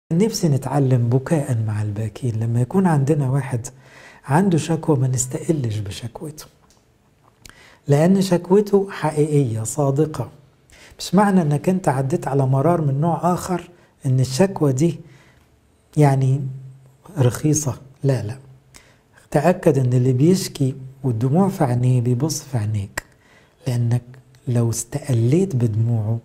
نفسي نتعلم بكاء مع الباكين لما يكون عندنا واحد عنده شكوى ما نستقلش بشكوته لأن شكوته حقيقية صادقة مش معنى انك انت عديت على مرار من نوع آخر ان الشكوى دي يعني رخيصة لا لا تأكد ان اللي بيشكي والدموع في عينيه بيبص في عينيك لأنك لو استقليت بدموعه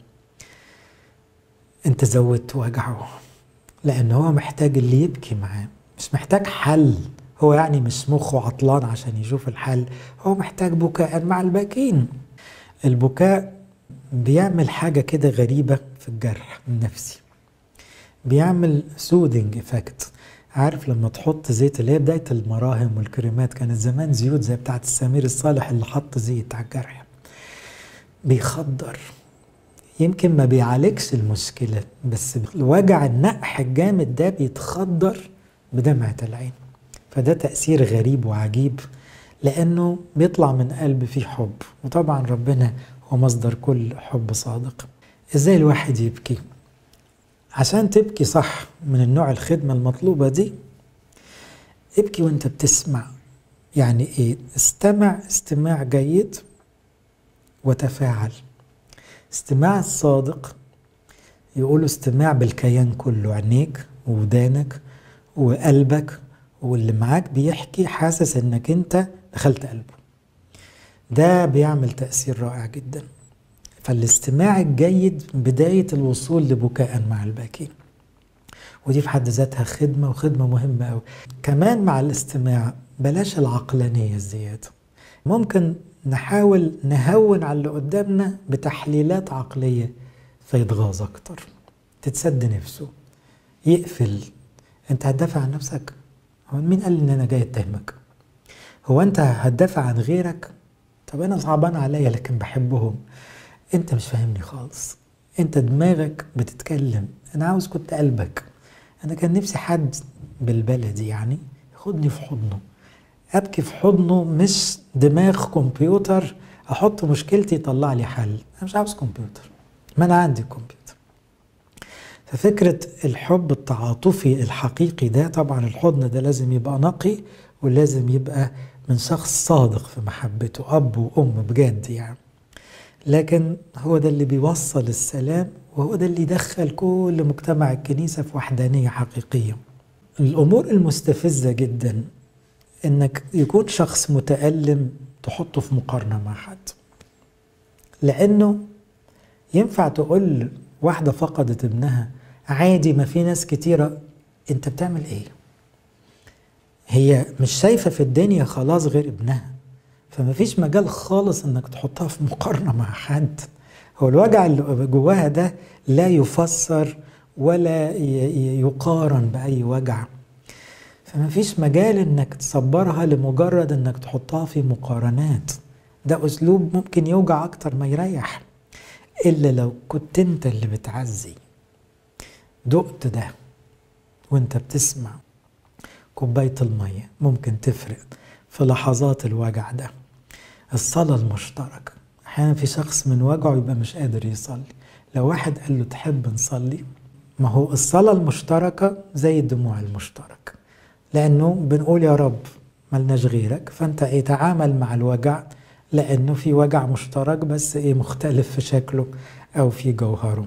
انت زودت وجعه لأن هو محتاج اللي يبكي معاه مش محتاج حل هو يعني مش مخه عطلان عشان يشوف الحل هو محتاج بكاء مع الباكين البكاء بيعمل حاجة كده غريبة في الجرح النفسي بيعمل سودنج افكت عارف لما تحط زيت اللي هي بداية المراهم والكريمات كانت زمان زيوت زي بتاعت السمير الصالح اللي حط زيت على الجرح بيخدر يمكن ما بيعالجش المشكلة بس وجع النقح الجامد ده بيتخدر بدمعة العين فده تأثير غريب وعجيب لأنه بيطلع من قلب فيه حب وطبعا ربنا هو مصدر كل حب صادق ازاي الواحد يبكي عشان تبكي صح من النوع الخدمة المطلوبة دي ابكي وانت بتسمع يعني ايه استمع استماع جيد وتفاعل استماع الصادق يقولوا استماع بالكيان كله عينيك وودانك وقلبك واللي معاك بيحكي حاسس انك انت دخلت قلبه ده بيعمل تأثير رائع جدا فالاستماع الجيد بداية الوصول لبكاء مع الباكين ودي في حد ذاتها خدمة وخدمة مهمة أوي كمان مع الاستماع بلاش العقلانية الزيادة ممكن نحاول نهون على اللي قدامنا بتحليلات عقلية فيتغاظ أكتر تتسد نفسه يقفل أنت هتدافع عن نفسك هو مين قال إن أنا جاي أتهمك هو أنت هتدافع عن غيرك طب أنا صعبان عليا لكن بحبهم أنت مش فاهمني خالص أنت دماغك بتتكلم أنا عاوز كنت قلبك أنا كان نفسي حد بالبلدي يعني ياخدني في حضنه ابكي في حضنه مش دماغ كمبيوتر احط مشكلتي يطلع لي حل انا مش عاوز كمبيوتر ما انا عندي كمبيوتر ففكرة الحب التعاطفي الحقيقي ده طبعا الحضن ده لازم يبقى نقي ولازم يبقى من شخص صادق في محبته أب وأم بجد يعني لكن هو ده اللي بيوصل السلام وهو ده اللي يدخل كل مجتمع الكنيسة في وحدانية حقيقية الأمور المستفزة جدا انك يكون شخص متألم تحطه في مقارنة مع حد لانه ينفع تقول واحدة فقدت ابنها عادي ما في ناس كتيرة انت بتعمل ايه هي مش شايفة في الدنيا خلاص غير ابنها فما فيش مجال خالص انك تحطها في مقارنة مع حد هو الوجع اللي جواها ده لا يفسر ولا يقارن بأي وجع فما فيش مجال انك تصبرها لمجرد انك تحطها في مقارنات ده اسلوب ممكن يوجع اكتر ما يريح الا لو كنت انت اللي بتعزي دقت ده وانت بتسمع كوباية المية ممكن تفرق في لحظات الوجع ده الصلاة المشتركة أحيانا في شخص من وجعه يبقى مش قادر يصلي لو واحد قال له تحب نصلي ما هو الصلاة المشتركة زي الدموع المشتركة لانه بنقول يا رب ملناش غيرك فانت ايه تعامل مع الوجع لانه في وجع مشترك بس ايه مختلف في شكله او في جوهره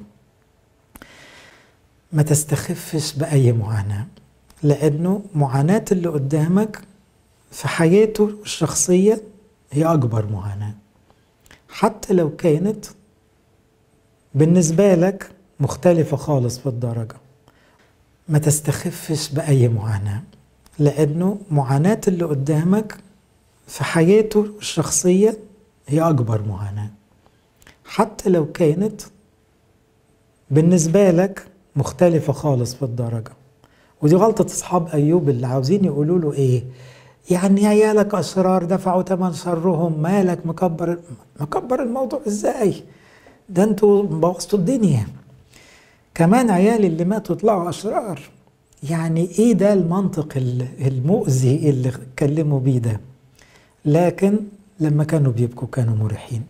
ما تستخفش باي معاناه لانه معاناه اللي قدامك في حياته الشخصيه هي اكبر معاناه حتى لو كانت بالنسبه لك مختلفه خالص في الدرجه ما تستخفش باي معاناه لانه معاناه اللي قدامك في حياته الشخصيه هي اكبر معاناه حتى لو كانت بالنسبه لك مختلفه خالص في الدرجه ودي غلطه اصحاب ايوب اللي عاوزين يقولوا له ايه يعني عيالك اشرار دفعوا ثمن شرهم مالك مكبر مكبر الموضوع ازاي ده انتوا بوظتوا الدنيا كمان عيالي اللي ماتوا طلعوا اشرار يعني ايه ده المنطق المؤذي اللي اتكلموا بيه ده لكن لما كانوا بيبكوا كانوا مريحين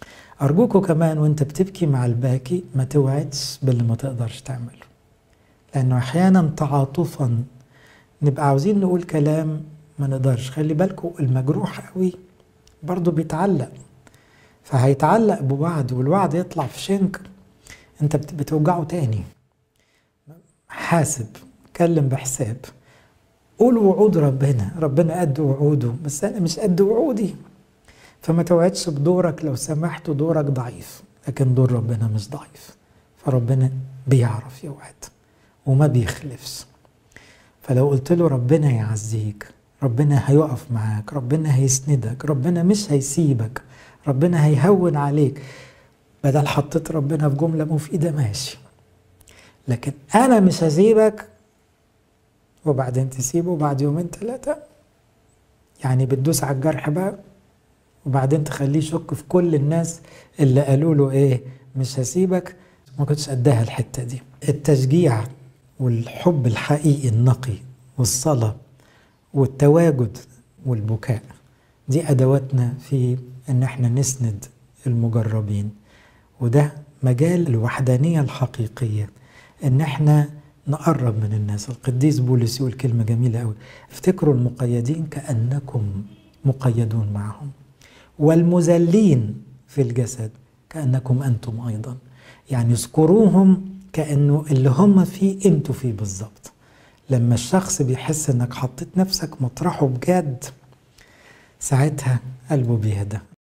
ارجوكوا كمان وانت بتبكي مع الباكي ما توعدش باللي ما تقدرش تعمله لأنه أحيانا تعاطفا نبقى عاوزين نقول كلام ما نقدرش خلي بالكم المجروح قوي برضه بيتعلق فهيتعلق بوعد والوعد يطلع في شنك انت بتوجعه تاني حاسب كلم بحساب قول وعود ربنا ربنا قد وعوده بس انا مش قد وعودي فما توعدش بدورك لو سمحت دورك ضعيف لكن دور ربنا مش ضعيف فربنا بيعرف يوعد وما بيخلفش فلو قلت له ربنا يعزيك ربنا هيقف معاك ربنا هيسندك ربنا مش هيسيبك ربنا هيهون عليك بدل حطيت ربنا في جملة مفيدة ماشي لكن أنا مش هسيبك وبعدين تسيبه بعد يومين ثلاثة يعني بتدوس على الجرح بقى وبعدين تخليه يشك في كل الناس اللي قالوا له ايه مش هسيبك ما كنتش قدها الحتة دي التشجيع والحب الحقيقي النقي والصلاة والتواجد والبكاء دي أدواتنا في إن احنا نسند المجربين وده مجال الوحدانية الحقيقية إن احنا نقرب من الناس القديس بولس يقول كلمة جميلة قوي افتكروا المقيدين كأنكم مقيدون معهم والمذلين في الجسد كأنكم أنتم أيضا يعني اذكروهم كأنه اللي هم فيه انتوا فيه بالظبط لما الشخص بيحس انك حطيت نفسك مطرحه بجد ساعتها قلبه بيهدى